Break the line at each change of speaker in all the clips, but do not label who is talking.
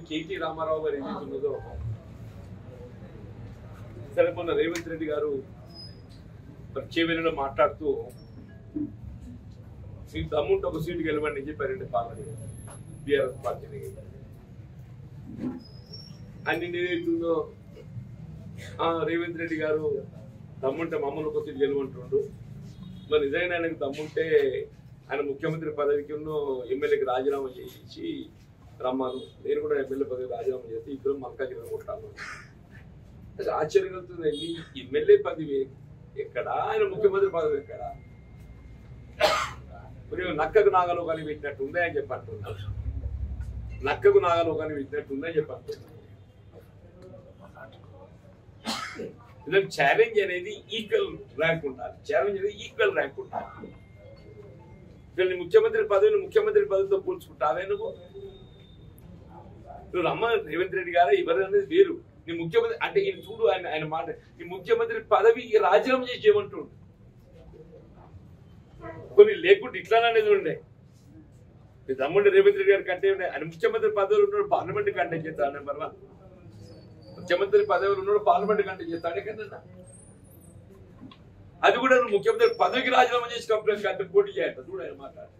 KT Ramarao గారు ఏదైతే ఉన్నదో సరే మొన్న రేవంత్ రెడ్డి గారు చేవెలలో మాట్లాడుతూ మీకు దమ్ముంటే ఒక సీటు గెలవండి అని చెప్పారండి పార్లమెంట్ బీఆర్ఎస్ పార్టీని అన్ని ఏదైతుందో ఆ, రేవంత్ రెడ్డి గారు దమ్ముంటే మమ్మల్ని ఒక సీటు గెలవంటుండు మరి నిజంగా ఆయనకు దమ్ముంటే ఆయన ముఖ్యమంత్రి పదవికి ఉన్న ఎమ్మెల్యేకి రాజీనామా చేసి రమ్మను నేను కూడా ఎమ్మెల్యే పదవి రాజీనామా చేసి ఇద్దరు మల్కాజిగిరి కొట్టాను అసలు ఆశ్చర్యం కలుగుతుంది నీ ఎమ్మెల్యే పదవి ఎక్కడా ఆయన ముఖ్యమంత్రి పదవి ఎక్కడా మరి నక్కకు నాగలోకాన్ని పెట్టినట్టు ఉందా అని చెప్పి అంటున్నారు నక్కకు నాగలోకాన్ని పెట్టినట్టు ఉందని చెప్పి అంటున్నారు ఇలాంటి ఛాలెంజ్ అనేది ఈక్వల్ ర్యాంక్ ఉండాలి ఛాలెంజ్ అనేది ఈక్వల్ ర్యాంక్ ఉండాలి వీళ్ళని ముఖ్యమంత్రి పదవిని ముఖ్యమంత్రి పదవితో పోల్చుకుంటావే నువ్వు నువ్వు రమ్మ రేవంత్ రెడ్డి గారు ఎవరు అనేది వేరు నీ ముఖ్యమంత్రి అంటే ఈయన చూడు ఆయన ఆయన మాట నీ ముఖ్యమంత్రి పదవి రాజీనామా చేసి చేయమంటుండు కొన్ని లేకుంటే ఇట్లాననేది ఉండే నీ తమ్ముడు రేవంత్ రెడ్డి గారి కంటే ఉండే ఆయన ముఖ్యమంత్రి పదవిలో ఉన్నాడు పార్లమెంట్ కంటే చేస్తాడు నెంబర్ వన్ ముఖ్యమంత్రి పదవిలో ఉన్నాడు పార్లమెంట్ కంటే చేస్తాడే కదన్నా అది కూడా నువ్వు ముఖ్యమంత్రి పదవికి రాజీనామా చేసి కంప్లైంట్ కంటే పోటీ చేయాలి చూడు ఆయన మాట్లాడు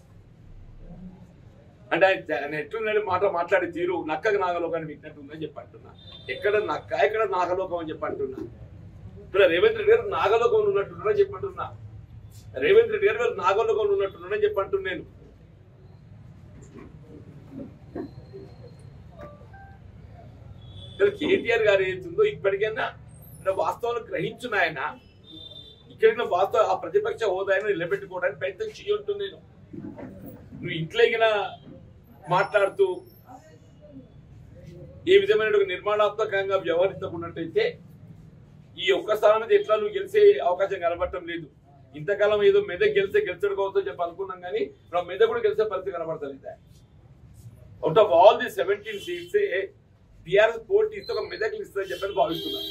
అంటే ఆయన ఆయన ఎట్లున్నాడు మాట మాట్లాడే తీరు నక్కకు నాగలోకాన్ని పెట్టినట్టు ఉందని చెప్పి అంటున్నా ఎక్కడ నక్క ఎక్కడ నాగలోకం అని చెప్పి అంటున్నా ఇప్పుడు రేవంత్ రెడ్డి గారు నాగలోకం ఉన్నట్టున్నారని చెప్పి అంటున్నా రేవంత్ రెడ్డి గారు నాగలోకం ఉన్నట్టున్నారని చెప్పి అంటున్నాను నేను ఇక్కడ కేటీఆర్ గారు ఏతుందో ఇప్పటికైనా అంటే వాస్తవాలు గ్రహించున్న ఆయన ఇక్కడికి వాస్తవ ఆ ప్రతిపక్ష హోదాను నిలబెట్టుకోవడానికి ప్రయత్నం చేయొట్టు నేను నువ్వు ఇంట్లోకిన మాట్లాడుతూ ఏ విధమైన ఒక నిర్మాణాత్మకంగా వ్యవహరించకున్నట్టయితే ఈ ఒక్క స్థానం మీద ఎట్లా నువ్వు గెలిచే అవకాశం కనబడటం లేదు ఇంతకాలం ఏదో మెదక్ గెలిస్తే గెలిచడు కావచ్చో చెప్పి అనుకున్నాం కానీ ఇప్పుడు మెదక్ కూడా గెలిచే పరిస్థితి కనబడతలేదు out of all the seventeen seats TRS పోటీ ఇస్తే ఒక మెదక్ ఇస్తుందని చెప్పని భావిస్తున్నాను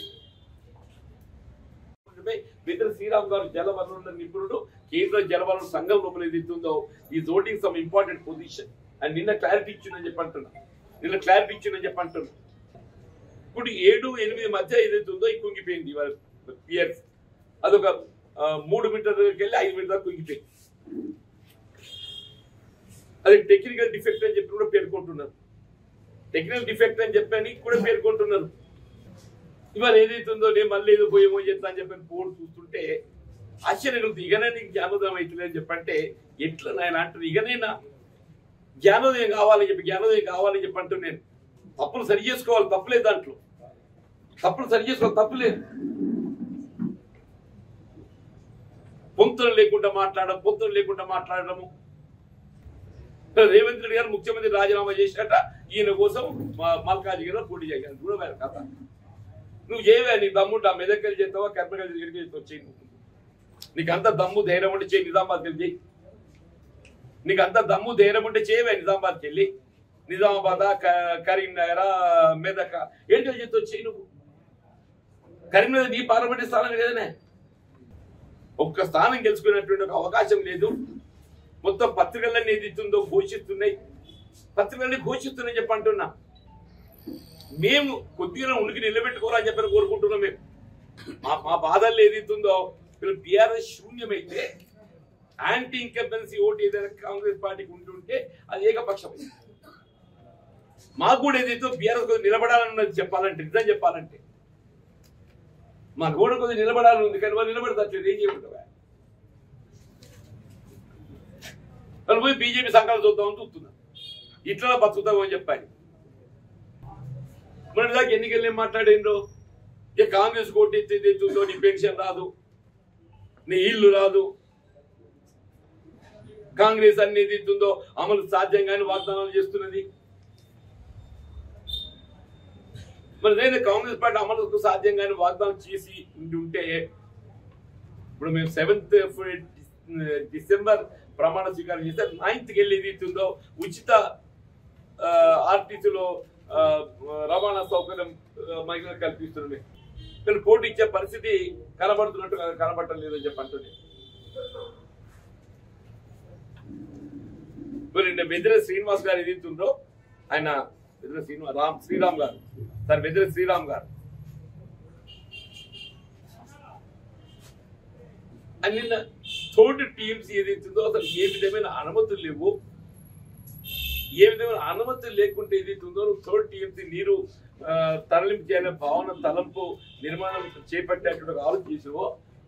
మిత్ర శ్రీరామ్ గారు జలవనరుల నిపుణుడు కేంద్ర జలవనరుల సంఘం లోపల ఏదైతే ఉందో ఈ voting some important position and నిన్న క్లారిటీ ఇచ్చిందని చెప్పి అంటున్నా నిన్న క్లారిటీ ఇచ్చిందని చెప్పి అంటున్నా ఇప్పుడు ఏడు ఎనిమిది మధ్య ఏదైతే ఉందో ఇది కుంగిపోయింది పియర్స్ అదొక ఆ, మూడు మీటర్కి వెళ్ళి ఐదు మీటర్ దాకా కుంగిపోయింది అది టెక్నికల్ డిఫెక్ట్ అని చెప్పి కూడా పేర్కొంటున్నారు టెక్నికల్ డిఫెక్ట్ అని చెప్పని కూడా పేర్కొంటున్నారు ఇవాళ ఏదైతుందో నేను మళ్ళీ ఏదో పోయేమో చేస్తా అని చెప్పని పోడు చూస్తుంటే ఆశ్చర్యం కలుగుతుంది ఇకనే నీకు జ్ఞానోదయం అవుతుంది అని చెప్పంటే ఎట్లా నాయన అంటారు ఇకనైనా జ్ఞానోదయం కావాలని చెప్పి జ్ఞానోదయం కావాలని చెప్పి అంటూ నేను తప్పులు సరి చేసుకోవాలి తప్పులేదు దాంట్లో తప్పులు సరి చేసుకోవాలి తప్పులేదు పొంతులు లేకుండా మాట్లాడడం పొంతులు లేకుండా మాట్లాడడము రేవంత్ రెడ్డి గారు ముఖ్యమంత్రి రాజీనామా చేసినట్ట ఈయన కోసం మల్కాజిగిరిలో పోటీ చేయాలి కూడా వేరే కథ నువ్వు చేయవే నీ దమ్ముంటే ఆ మెదక్కలు చేస్తావా కర్మకలు ఇక్కడికి చేస్తావు చేయి నువ్వు. నీకు అంత దమ్ము ధైర్యం ఉంటే చేయి నిజామాబాద్కి వెళ్ళి చేయి నీకు అంత దమ్ము ధైర్యం ఉంటే చేయవే నిజామాబాద్కి వెళ్ళి నిజామాబాద్ కరీంనగర్ మెదక ఏంటో చేస్తావు చేయి నువ్వు కరీంనగర్ నీ పార్లమెంట్ స్థానం కదనే ఒక్క స్థానం గెలుచుకునేటువంటి ఒక అవకాశం లేదు మొత్తం పత్రికలన్నీ ఏది ఇస్తుందో ఘోషిస్తున్నాయి పత్రికలన్నీ ఘోషిస్తున్నాయి చెప్పి అంటున్నా మేము కొద్దిగా ఉనికి నిలబెట్టుకోవాలని చెప్పని కోరుకుంటున్నాం మేము మా మా బాధల్లో ఏదైతుందో వీళ్ళు బీఆర్ఎస్ శూన్యమైతే యాంటీ ఇన్కంబెన్సీ ఓటు ఏదైనా కాంగ్రెస్ పార్టీకి ఉంటుంటే అది ఏకపక్షం మాకు కూడా ఏదైతే బీఆర్ఎస్ కొద్దిగా నిలబడాలన్నది చెప్పాలంటే నిజం చెప్పాలంటే మాకు కూడా కొద్దిగా నిలబడాలని ఉంది కానీ వాళ్ళు నిలబడతారు ఏం చేయమంటావా వాళ్ళు పోయి బీజేపీ సంఘాలు చూద్దామని చూస్తున్నా ఇట్లా బతుకుతామని చెప్పాలి మన దాకా ఎన్నికలు ఏం మాట్లాడిండ్రు ఇక కాంగ్రెస్ కోటి ఎత్తుందో నీ పెన్షన్ రాదు నీ ఇల్లు రాదు కాంగ్రెస్ అన్ని ఎత్తుందో అమలు సాధ్యంగానే వాగ్దానాలు చేస్తున్నది మరి ఏదైనా కాంగ్రెస్ పార్టీ అమలుకు సాధ్యంగానే వాగ్దానం చేసి ఉండి ఉంటే ఇప్పుడు మేము సెవెంత్ డిసెంబర్ ప్రమాణ స్వీకారం చేస్తే నైన్త్కి వెళ్ళి ఏదైతుందో ఉచిత ఆర్టీసీలో రవాణా సౌకర్యం ఆ, మహిళలకు కల్పిస్తుంది కానీ పోటీ ఇచ్చే పరిస్థితి కనబడుతున్నట్టు కనబడటం లేదని చెప్పి అంటుంది మరి నిన్న బెదిరే శ్రీనివాస్ గారు ఏదైతుందో ఆయన వెదిర శ్రీనివా రామ్ శ్రీరామ్ గారు సార్ వెదిర శ్రీరామ్ గారు అని నిన్న తోటి టీమ్స్ ఏదైతుందో అసలు ఏ విధమైన అనుమతులు లేవు ఏ విధమైన అనుమతులు లేకుంటే ఏదైతుందో థర్డ్ టీఎంసీ నీరు ఆ, తరలింపు చేయాలనే భావన తలంపు నిర్మాణం చేపట్టేటువంటి ఒక ఆలోచన చేసావో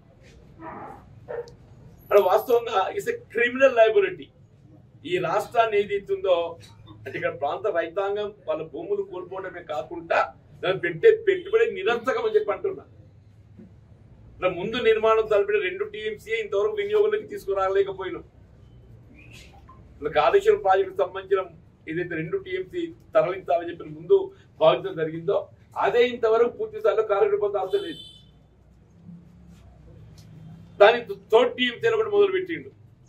అక్కడ వాస్తవంగా ఇట్స్ ఎ క్రిమినల్ లైబిలిటీ ఈ రాష్ట్రాన్ని ఏదైతుందో అంటే ఇక్కడ ప్రాంత రైతాంగం వాళ్ళ భూములు కోల్పోవడమే కాకుండా దాన్ని పెట్టే పెట్టుబడి నిరర్థకం అని చెప్పి అంటున్నా ఇలా ముందు నిర్మాణం తలపిన రెండు టీఎంసీ ఇంతవరకు వినియోగంలోకి తీసుకురాలేకపోయినాం ఇలా కాళేశ్వరం ప్రాజెక్టు సంబంధించిన ఏదైతే రెండు టీఎంసీ తరలించాలని చెప్పిన ముందు భావించడం జరిగిందో అదే ఇంతవరకు పూర్తి స్థాయిలో కార్యరూపం దాల్చలేదు దాని థర్డ్ టీఎంసీ కూడా మొదలు పెట్టిండు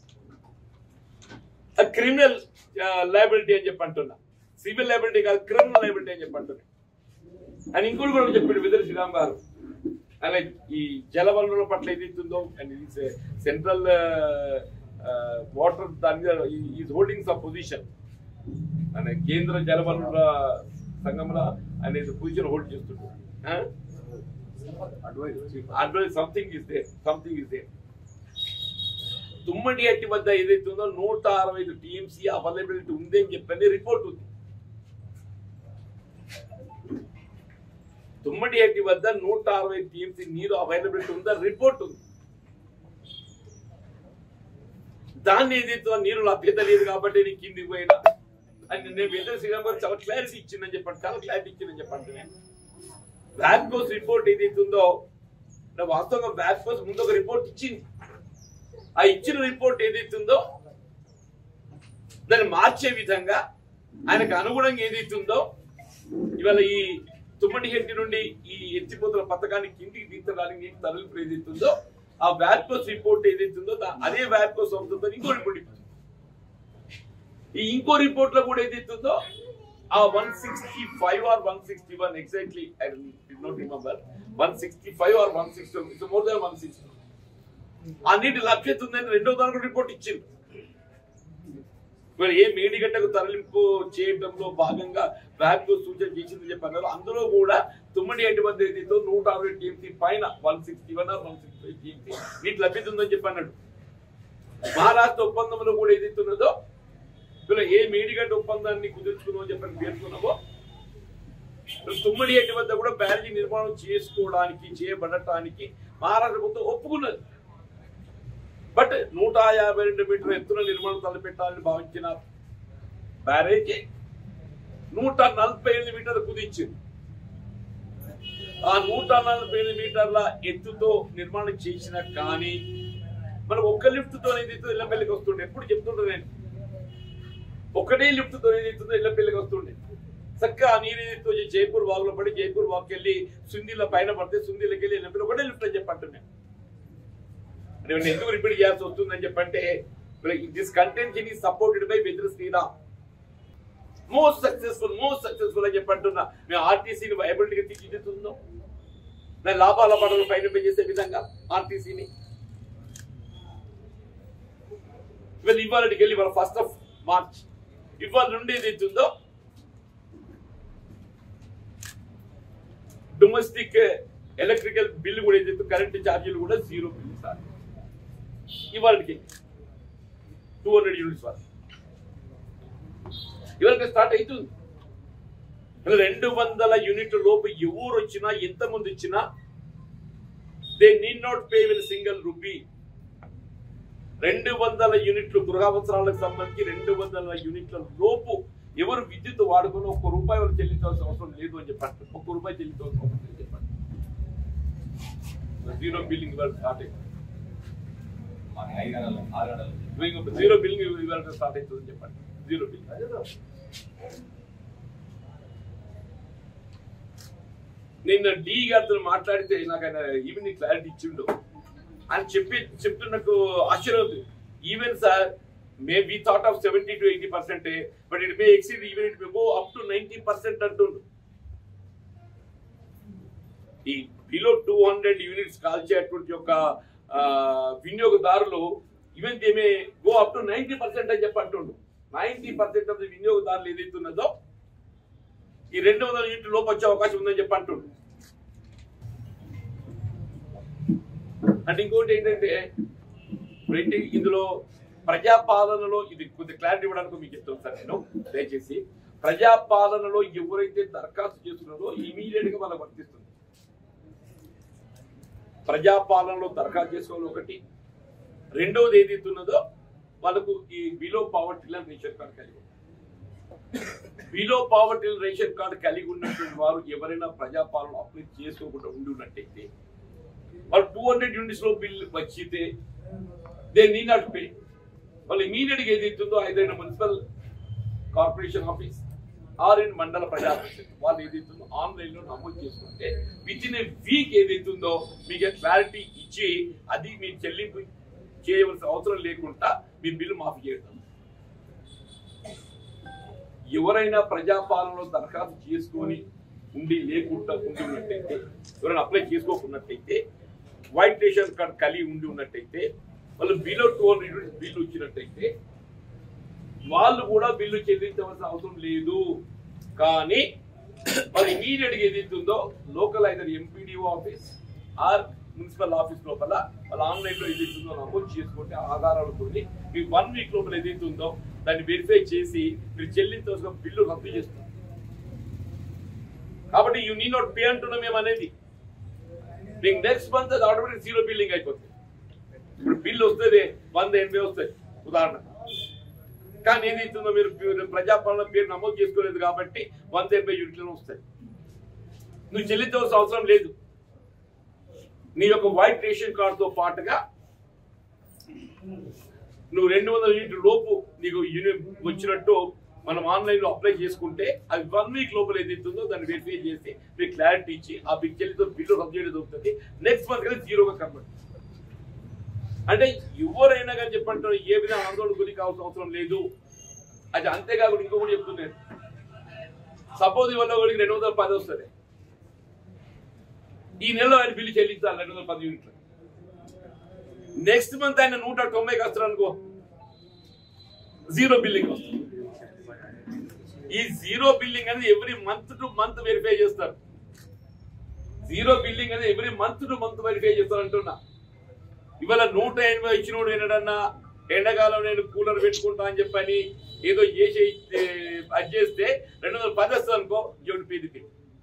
క్రిమినల్ లయబిలిటీ అని చెప్పి అంటున్నా సివిల్ లయబిలిటీ కాదు క్రిమినల్ లయబిలిటీ అని చెప్పి అంటున్నా అని ఇంకోటి కూడా చెప్పాడు విదర్ శ్రీరామ్ గారు అలా ఈ జల వనరుల పట్ల ఏదైతుందో అండ్ ఇది సెంట్రల్ వాటర్ దాని మీద ఈజ్ హోల్డింగ్ సమ్ పొజిషన్ అనే కేంద్ర జల వనరుల సంఘంలో అనేది పొజిషన్ హోల్డ్ చేస్తుంటారు advise something is there something is there Tummidihatti వద్ద ఏదైతే ఉందో నూట అరవై ఐదు టీఎంసీ అవైలబిలిటీ ఉంది అని చెప్పని రిపోర్ట్ ఉంది తుమ్మడి అట్టి వద్ద నూట అరవై టీఎంసీ నీరు అవైలబిలిటీ ఉందా రిపోర్ట్ ఉంది దాన్ని ఏదైతే నీరు లభ్యత లేదు కాబట్టి నేను కిందికి పోయినా అని నేను వెంకట శ్రీరామ్ గారు చాలా క్లారిటీ ఇచ్చిందని చెప్పండి చాలా క్లారిటీ ఇచ్చిందని చెప్పండి నేను వ్యాప్కోస్ రిపోర్ట్ ఏదైతే ఉందో నా వాస్తవంగా వ్యాప్కోస్ ముందు ఒక రిపోర్ట్ ఇచ్చింది ఆ ఇచ్చిన రిపోర్ట్ ఏదైతే ఉందో దాన్ని మార్చే విధంగా ఆయనకు అనుగుణంగా ఏదైతే ఉందో ఇవాళ ఈ తుమ్మడి హెట్టి నుండి ఈ ఎత్తిపోతుల పథకాన్ని కిందికి తీర్చడానికి నీటి తరలింపు ఏదైతే ఉందో ఆ వ్యాప్కోస్ రిపోర్ట్ ఏదైతే ఉందో దా- అదే వ్యాప్కోస్ సంస్థతో ఇంకో రిపోర్ట్ ఇచ్చింది ఈ ఇంకో రిపోర్ట్ లో కూడా ఏదైతే ఉందో ఆ one sixty five or one sixty one exactly I not remember one sixty five or one sixty it's more than one sixty అన్నిటి లభ్యత ఉందని రెండో దానికి రిపోర్ట్ ఇచ్చింది మరి ఏ మేడిగడ్డకు తరలింపు చేయడంలో భాగంగా బ్యాంక్ సూచన చేసిందని చెప్పన్నారు అందులో కూడా తుమ్మడి ఎటు వద్ద ఏదైతే నూట అరవై టీఎంసీ పైన one sixty one one sixty five TMC నీటి లభ్యత ఉందని చెప్పి అన్నాడు మహారాష్ట్ర ఒప్పందంలో కూడా ఏదైతే ఉన్నదో ఇలా ఏ మేడిగడ్డ ఒప్పందాన్ని కుదుర్చుకున్నామని చెప్పని పేర్కొన్నామో తుమ్మడి ఎటు వద్ద కూడా బ్యారేజీ నిర్మాణం చేసుకోవడానికి చేయబడటానికి మహారాష్ట్ర ప్రభుత్వం ఒప్పుకున్నది బట్ నూట యాభై రెండు మీటర్ల ఎత్తున నిర్మాణం తలపెట్టాలని భావించిన బ్యారేజ్ నూట నలభై ఎనిమిది మీటర్లు కుదించింది ఆ నూట నలభై ఎనిమిది మీటర్ల ఎత్తుతో నిర్మాణం చేసిన కానీ మనం ఒక్క లిఫ్ట్ తో ఏదైతే ఇళ్ళపల్లికి వస్తుండే ఎప్పుడు చెప్తుంటా నేను ఒకటే లిఫ్ట్ తో ఏదైతుందో ఇళ్ళపల్లికి వస్తుండే చక్కగా ఆ నీరు ఏదైతే వచ్చి జైపూర్ వాగులో పడి జైపూర్ వాక్ వెళ్ళి సుందీల పైన పడితే సుందీలకి వెళ్ళి ఇళ్ళపల్లి ఒకటే లిఫ్ట్ అని చెప్పంటున్నాను అంటే నేను ఎందుకు రిపీట్ చేయాల్సి వస్తుందని చెప్పంటే దిస్ కంటెన్షన్ ఈ supported by Vedire Sriram most successful most successful అని చెప్పంటున్నా మేము ఆర్టీసీని వైబిలిటీగా తీర్చిదిద్దుతున్నాం నేను లాభాల పనులు పైన చేసే విధంగా ఆర్టీసీని ఇవాళ ఇవాళకి వెళ్ళి ఇవాళ ఫస్ట్ ఆఫ్ మార్చ్ ఇవాళ నుండి ఏదైతే ఉందో డొమెస్టిక్ ఎలక్ట్రికల్ బిల్ కూడా ఏదైతే కరెంట్ ఛార్జీలు కూడా జీరో బిల్ సార్ ఇవాళకి టూ హండ్రెడ్ యూనిట్స్ వరకు ఇవాళకి స్టార్ట్ అవుతుంది ఇలా రెండు వందల యూనిట్ల లోపు ఎవరు వచ్చినా ఎంతమంది వచ్చినా they need not pay will single rupee రెండు వందల యూనిట్లు గృహావసరాలకు సంబంధించి రెండు వందల యూనిట్ల లోపు ఎవరు విద్యుత్ వాడుకుని ఒక్క రూపాయి వాళ్ళు చెల్లించాల్సిన అవసరం లేదు అని చెప్పండి ఒక్క రూపాయి చెల్లించాల్సిన అవసరం లేదు చెప్పండి జీరో బిల్లింగ్ ఇవాళ స్టార్ట్ అయింది
మాకు ఐదు గంటలు ఆరు గంటలు
మీకు జీరో బిల్లింగ్ ఇవాళ స్టార్ట్ అవుతుందని చెప్పండి జీరో బిల్ నిన్న డి గారితో మాట్లాడితే నాకు ఆయన ఈవెన్ క్లారిటీ ఇచ్చిండు అని చెప్పి చెప్తే నాకు ఆశ్చర్యం ఉంది even sir may we thought of seventy to eighty percent but it may exceed even it may go up to ninety percent అంటుండు ఈ బిలో టూ హండ్రెడ్ యూనిట్స్ కాల్చేటువంటి యొక్క ఆ, వినియోగదారులు even they may go up to ninety percent అని చెప్పి అంటుండు ninety percent of the వినియోగదారులు ఏదైతే ఉన్నదో ఈ రెండు వందల యూనిట్ లోపు వచ్చే అవకాశం ఉందని చెప్పి అంటుండు అంటే ఇంకోటి ఏంటంటే ఇప్పుడు ఏంటి ఇందులో ప్రజాపాలనలో ఇది కొద్ది క్లారిటీ ఇవ్వడానికి మీకు చెప్తాను సార్ నేను దయచేసి ప్రజాపాలనలో ఎవరైతే దరఖాస్తు చేస్తున్నారో ఇమీడియట్ గా వాళ్ళకి వర్తిస్తుంది ప్రజాపాలనలో దరఖాస్తు చేసుకోవాలి ఒకటి రెండవది ఏదైతే ఉన్నదో వాళ్ళకు ఈ below poverty line ration card కలిగి ఉంది. బిలో పావర్టీ రేషన్ కార్డు కలిగి ఉన్నటువంటి వారు ఎవరైనా ప్రజాపాలన అప్లై చేసుకోకుండా ఉండి ఉన్నట్టయితే వాళ్ళు టూ హండ్రెడ్ యూనిట్స్ లో బిల్ వచ్చితే దే నీ నాట్ పే వాళ్ళు ఇమీడియట్ గా ఏదైతుందో ఐదైనా municipal corporation office or in Mandala Praja పరిషత్ వాళ్ళు ఏదైతుందో ఆన్లైన్ లో నమోదు చేసుకుంటే విత్ ఇన్ ఏ వీక్ ఏదైతుందో మీకు క్లారిటీ ఇచ్చి అది మీ చెల్లింపు చేయవలసిన అవసరం లేకుండా మీ బిల్లు మాఫీ చేయడం ఎవరైనా ప్రజాపాలనలో దరఖాస్తు చేసుకొని ఉండి లేకుండా ఉండి ఉన్నట్టయితే ఎవరైనా అప్లై చేసుకోకున్నట్టయితే వైట్ రేషన్ కార్డ్ కలిగి ఉండి ఉన్నట్టయితే వాళ్ళు బిలో టూ హండ్రెడ్ బిల్లు వచ్చినట్టయితే వాళ్ళు కూడా బిల్లు చెల్లించవలసిన అవసరం లేదు కానీ మరి ఇమీడియట్ గా ఏదైతే ఉందో లోకల్ అయితే MPDO office or municipal office లోపల వాళ్ళ ఆన్లైన్ లో ఏదైతే ఉందో నమోదు చేసుకుంటే ఆధారాలతో మీ వన్ వీక్ లోపల ఏదైతే ఉందో దాన్ని వెరిఫై చేసి మీరు చెల్లించవలసిన బిల్లు రద్దు చేస్తున్నారు కాబట్టి యూ నీ నాట్ పే అంటున్నాం మేము అనేది మీకు నెక్స్ట్ మంత్ అది ఆటోమేటిక్ జీరో బిల్లింగ్ అయిపోతుంది ఇప్పుడు బిల్లు వస్తుంది వంద ఎనభై వస్తాయి ఉదాహరణ కానీ ఏదైతుందో మీరు మీరు ప్రజాపాలన పేరు నమోదు చేసుకోలేదు కాబట్టి వంద ఎనభై యూనిట్లు వస్తాయి నువ్వు చెల్లించవలసిన అవసరం లేదు నీ యొక్క వైట్ రేషన్ కార్డుతో పాటుగా నువ్వు రెండు వందల యూనిట్ లోపు నీకు యూనిట్ వచ్చినట్టు మనం ఆన్లైన్ లో అప్లై చేసుకుంటే అది వన్ వీక్ లోపల ఏదైతుందో దాన్ని వెరిఫై చేసి మీకు క్లారిటీ ఇచ్చి ఆ బిగ్ చెల్లితో బిల్లు రద్దు చేయడం దొరుకుతుంది నెక్స్ట్ మంత్ కదా జీరోగా కన్వర్ట్ అంటే ఎవరైనా కానీ చెప్పంటారు ఏ విధంగా ఆందోళన గురి కావాల్సిన అవసరం లేదు అది అంతేకాకుండా ఇంకో కూడా చెప్తున్నాను సపోజ్ ఇవాళ ఒకరికి రెండు వందల పది వస్తుంది ఈ నెలలో ఆయన బిల్లు చెల్లించాలి రెండు వందల పది యూనిట్లు నెక్స్ట్ మంత్ ఆయన నూట తొంభైకి వస్తారు అనుకో జీరో బిల్లింగ్ వస్తుంది ఈ జీరో బిల్లింగ్ అనేది every month to month verify చేస్తారు జీరో బిల్లింగ్ అనేది every month to month verify చేస్తారు అంటున్నా ఇవాళ నూట ఎనభై ఇచ్చినోడు ఏంటన్నా ఎండాకాలం నేను కూలర్ పెట్టుకుంటా అని చెప్పని ఏదో చేసి ఏ, అది చేస్తే రెండు వందల పది వస్తుంది అనుకో ఎవరి పేరుకి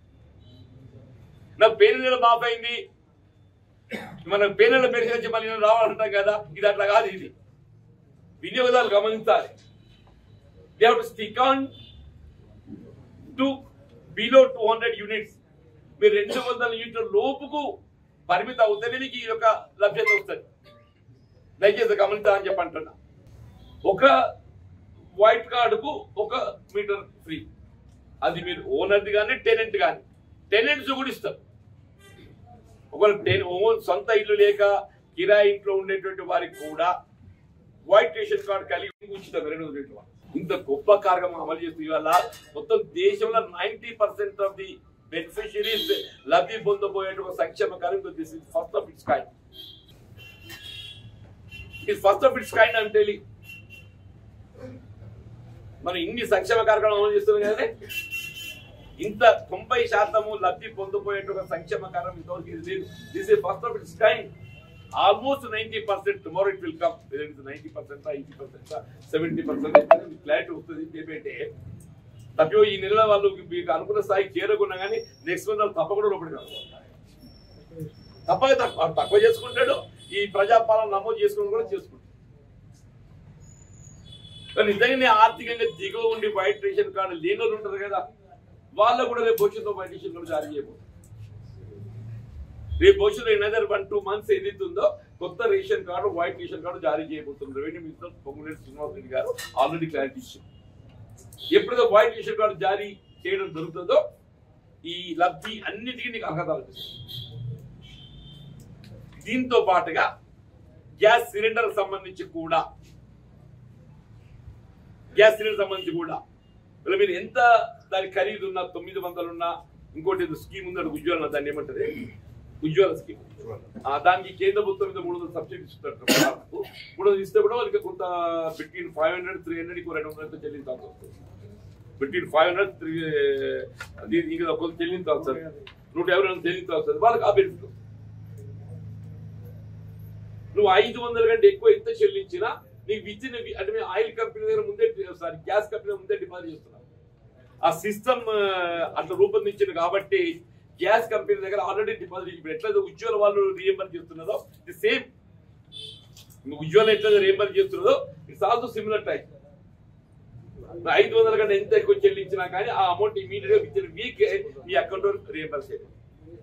నా పేరు నెల మాఫ్ అయింది మన పేరు నెల పెన్షన్ వచ్చి మళ్ళీ నేను రావాలంటాం కదా ఇది అట్లా కాదు ఇది వినియోగదారులు గమనించాలి they have to stick on to below two hundred units మీరు రెండు వందల యూనిట్ల లోపుకు పరిమితం అవుతేనే మీకు ఈ యొక్క లభ్యత వస్తుంది దయచేసి గమనించాలని చెప్పి అంటున్నా ఒక వైట్ కార్డుకు ఒక మీటర్ ఫ్రీ అది మీరు ఓనర్ది కానీ టెనెంట్ కానీ టెనెంట్స్ కూడా ఇస్తారు ఒకవేళ టెన్ ఓన్ సొంత ఇల్లు లేక కిరాయి ఇంట్లో ఉండేటువంటి వారికి కూడా వైట్ రేషన్ కార్డు కలిగి ఉచితం రెండు వందల యూనిట్ల ఇంత గొప్ప కార్యక్రమం అమలు చేస్తూ ఇవాళ మొత్తం దేశంలో ninety percent of the beneficiaries లబ్ధి పొందబోయేటువంటి సంక్షేమ కార్యక్రమం this is first of its kind it first of its kind అంటే మనం ఇన్ని సంక్షేమ కార్యక్రమం అమలు చేస్తున్నాం కానీ ఇంత తొంభై శాతము లబ్ధి పొందబోయేటువంటి సంక్షేమ కార్యక్రమం ఇంతవరకు ఇది లేదు this is first of its kind almost ninety percent tomorrow it will come ninety percent eighty percent seventy percent clarity వస్తుంది ఏంటంటే తప్పో ఈ నెల వాళ్ళు మీకు అనుకున్న స్థాయికి చేరకున్నా కానీ నెక్స్ట్ మంత్ వాళ్ళు తప్పకుండా లోపలికి రావాలి తప్పక తక్కువ తక్కువ చేసుకుంటాడు ఈ ప్రజాపాలన నమోదు చేసుకుని కూడా చేసుకుంటాడు కానీ నిజంగానే ఆర్థికంగా దిగువ ఉండి వైట్ రేషన్ కార్డు లేని వాళ్ళు ఉంటారు కదా వాళ్ళకు కూడా రేపు భవిష్యత్తులో వైట్ రేషన్ కార్డు జారీ చేయబోతుంది రేపు భవిష్యత్తులో ఎనదర్ వన్ టూ మంత్స్ ఏదైతే ఉందో కొత్త ration card white ration card జారీ చేయబోతున్నారు రెవెన్యూ మినిస్టర్ పొంగులేటి శ్రీనివాస్ రెడ్డి గారు ఆల్రెడీ క్లారిటీ ఇచ్చారు ఎప్పుడైతే వైట్ రేషన్ కార్డు జారీ చేయడం జరుగుతుందో ఈ లబ్ధి అన్నిటికీ నీకు అర్హత లభిస్తుంది దీంతో పాటుగా గ్యాస్ సిలిండర్ సంబంధించి కూడా గ్యాస్ సిలిండర్ సంబంధించి కూడా ఇలా మీరు ఎంత దాని ఖరీదు ఉన్నా తొమ్మిది వందలు ఉన్నా ఇంకోటి ఏదో స్కీమ్ ఉందంటే ఉజ్వల దాన్ని ఏమంటారు ఉజ్వల స్కీమ్ ఆ, దానికి కేంద్ర ప్రభుత్వం మీద మూడు వందల సబ్సిడీ ఇస్తారు మూడు వందలు ఇస్తే కూడా వాళ్ళకి కొంత between five hundred three hundred ఇంకో రెండు వందలతో చెల్లించాల్సి వస్తుంది బిట్వీన్ ఫైవ్ హండ్రెడ్ త్రీ ఇంకా కొంత చెల్లించాలి సార్ నూట యాభై రెండు చెల్లించాలి సార్ వాళ్ళకి ఆ బెనిఫిట్ వస్తుంది. నువ్వు ఐదు వందల కంటే ఎక్కువ ఎంత చెల్లించినా నీకు ఇచ్చిన అంటే మేము ఆయిల్ కంపెనీ దగ్గర ముందే సారీ గ్యాస్ కంపెనీ ముందే డిపాజిట్ చేస్తున్నాం ఆ సిస్టమ్ అట్లా రూపొందించింది కాబట్టి గ్యాస్ కంపెనీ దగ్గర ఆల్రెడీ డిపాజిట్ ఇప్పుడు ఎట్లయితే ఉజ్వల వాళ్ళు రీఎంబర్ చేస్తున్నదో ఇది సేమ్ ఉజ్వల ఎట్లయితే రీఎంబర్ చేస్తున్నదో ఇట్స్ ఆల్సో సిమిలర్ టైప్ ఐదు వందల కంటే ఎంత ఎక్కువ చెల్లించినా కానీ ఆ అమౌంట్ ఇమీడియట్ గా విత్ వీక్ మీ అకౌంట్ లో రీఎంబర్స్ చేయాలి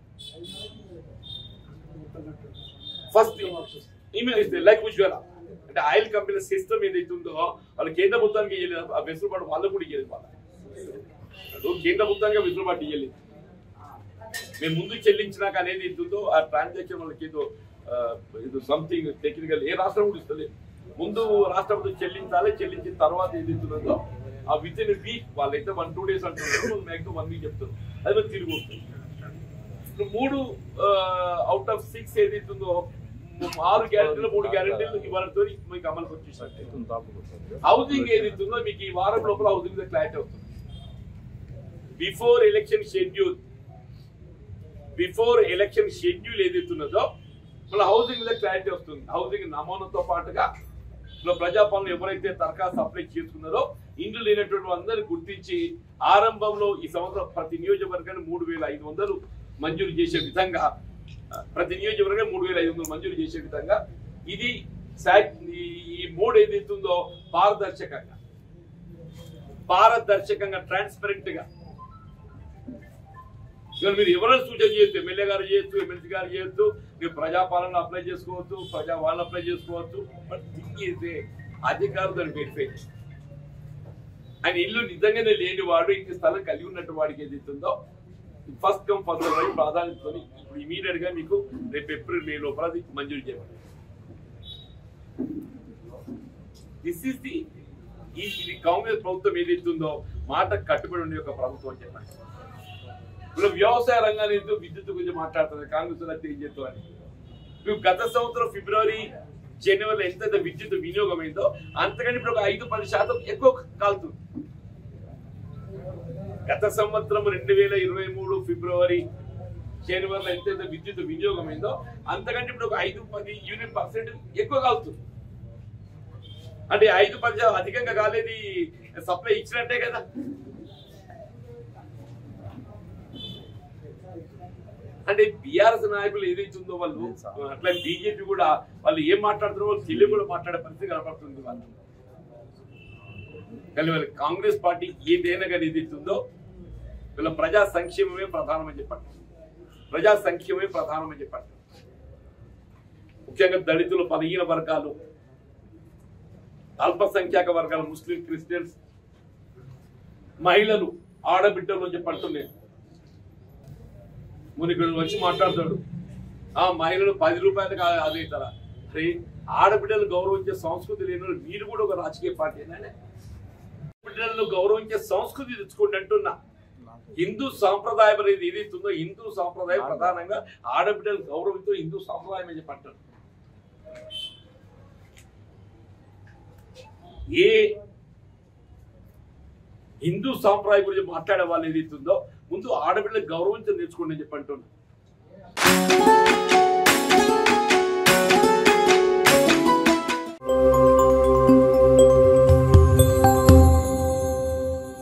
ఫస్ట్ ఈమెయిల్ ఇస్తే లైక్ ఉజ్వల అంటే ఆయిల్ కంపెనీ సిస్టమ్ ఏదైతే ఉందో వాళ్ళు కేంద్ర ప్రభుత్వానికి ఇవ్వలేదు ఆ వెసులుబాటు వాళ్ళకు కూడా ఇవ్వలేదు వాళ్ళ అది కేంద్ర ప్రభుత్వానికి వెసులుబాటు ఇవ్వలేదు మేము ముందు చెల్లించినాక అనేది ఎంత ఉందో ఆ ట్రాన్సాక్షన్ వాళ్ళకి ఏదో ఆ, ఏదో సంథింగ్ టెక్నికల్ ఏ రాష్ట్రం కూడా ఇస్తలేదు ముందు రాష్ట్ర ప్రభుత్వం చెల్లించాలి చెల్లించిన తర్వాత ఏది ఇస్తున్నదో ఆ విత్ ఇన్ వీక్ వాళ్ళైతే వన్ టూ డేస్ అంటున్నారు మ్యాక్సిమం వన్ వీక్ చెప్తారు అది మనకి తిరిగి వస్తుంది ఇప్పుడు మూడు అవుట్ ఆఫ్ సిక్స్ ఏదైతుందో ఆరు గ్యారెంటీలు మూడు గ్యారెంటీలు ఇవాళతో మీకు అమలుకి వచ్చేసినట్టు హౌసింగ్ ఏదైతుందో మీకు ఈ వారం లోపల హౌసింగ్ క్లారిటీ అవుతుంది before election schedule before election schedule ఏదైతున్నదో మళ్ళీ హౌసింగ్ మీద క్లారిటీ వస్తుంది హౌసింగ్ నమూనాతో పాటుగా ఇప్పుడు ప్రజాపాలన ఎవరైతే దరఖాస్తు అప్లై చేసుకున్నారో ఇండ్లు లేనటువంటి అందరిని గుర్తించి ఆరంభంలో ఈ సంవత్సరం ప్రతి నియోజకవర్గాన్ని మూడు వేల ఐదు వందలు మంజూరు చేసే విధంగా ఆ, ప్రతి నియోజకవర్గం మూడు వేల ఐదు వందలు మంజూరు చేసే విధంగా ఇది సా- ఈ- ఈ మూడు ఏదైతుందో పారదర్శకంగా పారదర్శకంగా ట్రాన్స్పరెంట్ గా ఇవాళ మీరు ఎవరైనా సూచన చేయొచ్చు ఎమ్మెల్యే గారు చేయొచ్చు ఎమ్మెల్సీ గారు చేయొచ్చు మీరు ప్రజాపాలన అప్లై చేసుకోవచ్చు ప్రజా వాళ్ళు అప్లై చేసుకోవచ్చు బట్ థింగ్ అయితే అధికారులు దాన్ని వెరిఫై ఆయన ఇల్లు నిజంగానే లేని వాడు ఇంటి స్థలం కలిగి ఉన్నట్టు వాడికి ఏది ఇస్తుందో ఫస్ట్ కమ్ ఫస్ట్ రైట్ ప్రాధాన్యతతో ఇప్పుడు ఇమీడియట్ గా మీకు రేపు ఏప్రిల్ మే లోపల అది మంజూరు చేయబడింది దిస్ ఇస్ ది ఈ ఇది కాంగ్రెస్ ప్రభుత్వం ఏదైతుందో మాట కట్టుబడి ఉండే ఒక ప్రభుత్వం అని చెప్పండి ఇప్పుడు వ్యవసాయ రంగాన్ని ఎందుకు విద్యుత్ గురించి మాట్లాడుతుంది కాంగ్రెస్ వాళ్ళు అయితే ఏం చేస్తామని ఇప్పుడు గత సంవత్సరం ఫిబ్రవరి జనవరిలో ఎంత విద్యుత్ వినియోగం అయిందో అంతకంటే ఇప్పుడు ఒక ఐదు పది శాతం ఎక్కువ కాలుతుంది గత సంవత్సరం రెండు వేల ఇరవై మూడు ఫిబ్రవరి జనవరిలో ఎంత విద్యుత్ వినియోగం అయిందో అంతకంటే ఇప్పుడు ఒక ఐదు పది యూనిట్ పర్సెంట్ ఎక్కువ కాలుతుంది అంటే ఐదు పది శాతం అధికంగా కాలేది సప్లై ఇచ్చినట్టే కదా అంటే బీఆర్ఎస్ నాయకులు ఏదైతే ఉందో వాళ్ళు అట్లా బీజేపీ కూడా వాళ్ళు ఏం మాట్లాడుతున్నారో వాళ్ళు తెలుగు కూడా మాట్లాడే పరిస్థితి కనపడుతుంది వాళ్ళు కానీ వాళ్ళ కాంగ్రెస్ పార్టీ ఏదైనా కానీ ఏదైతే ఉందో వీళ్ళ ప్రజా సంక్షేమమే ప్రధానమని చెప్పండి ప్రజా సంక్షేమమే ప్రధానమని చెప్పండి ముఖ్యంగా దళితులు బలహీన వర్గాలు అల్పసంఖ్యాక వర్గాలు ముస్లిం క్రిస్టియన్స్ మహిళలు ఆడబిడ్డలు అని చెప్పి అంటున్నాను మునిగుడు వచ్చి మాట్లాడతాడు ఆ మహిళలు పది రూపాయలకు అదే ఇస్తారా అరే ఆడబిడ్డలు గౌరవించే సంస్కృతి లేని వాళ్ళు మీరు కూడా ఒక రాజకీయ పార్టీ బిడ్డలను గౌరవించే సంస్కృతి తెచ్చుకోండి అంటున్నా హిందూ సాంప్రదాయం అనేది ఏదైతుందో హిందూ సాంప్రదాయం ప్రధానంగా ఆడబిడ్డలు గౌరవించే హిందూ సాంప్రదాయం అని చెప్పి అంటారు ఏ హిందూ సాంప్రదాయం గురించి మాట్లాడే వాళ్ళు ఏదైతుందో ముందు ఆడబిడ్డలకు గౌరవించడం నేర్చుకోండి అని చెప్పి అంటున్నా